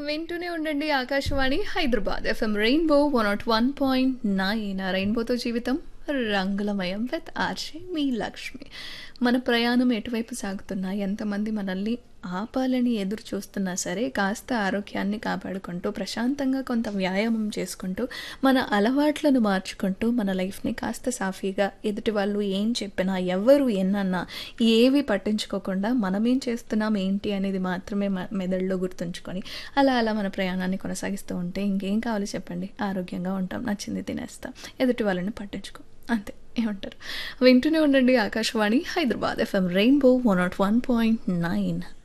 వింటూనే ఉండండి Akashvani Hyderabad FM rainbow one nought one point nine రెయిన్బోతో జీవితం రంగులమయం విత్ ఆర్షే మీ లక్ష్మి మన ప్రయాణం ఎటువైపు సాగుతున్నా ఎంతమంది మనల్ని ఆపాలని ఎదురు చూస్తున్నా సరే కాస్త ఆరోగ్యాన్ని కాపాడుకుంటూ ప్రశాంతంగా కొంత వ్యాయామం చేసుకుంటూ మన అలవాట్లను మార్చుకుంటూ మన లైఫ్ని కాస్త సాఫీగా ఎదుటి వాళ్ళు ఏం చెప్పినా ఎవరు ఎన్నన్నా ఏవి పట్టించుకోకుండా మనం ఏం చేస్తున్నాం ఏంటి అనేది మాత్రమే మ- మెదడులో గుర్తుంచుకొని అలా అలా మన ప్రయాణాన్ని కొనసాగిస్తూ ఉంటే ఇంకేం కావాలి చెప్పండి ఆరోగ్యంగా ఉంటాం నచ్చింది తినేస్తాం ఎదుటి వాళ్ళని పట్టించుకో అంతే ఏమంటారు వింటూనే ఉండండి Akashvani Hyderabad FM rainbow one nought one point nine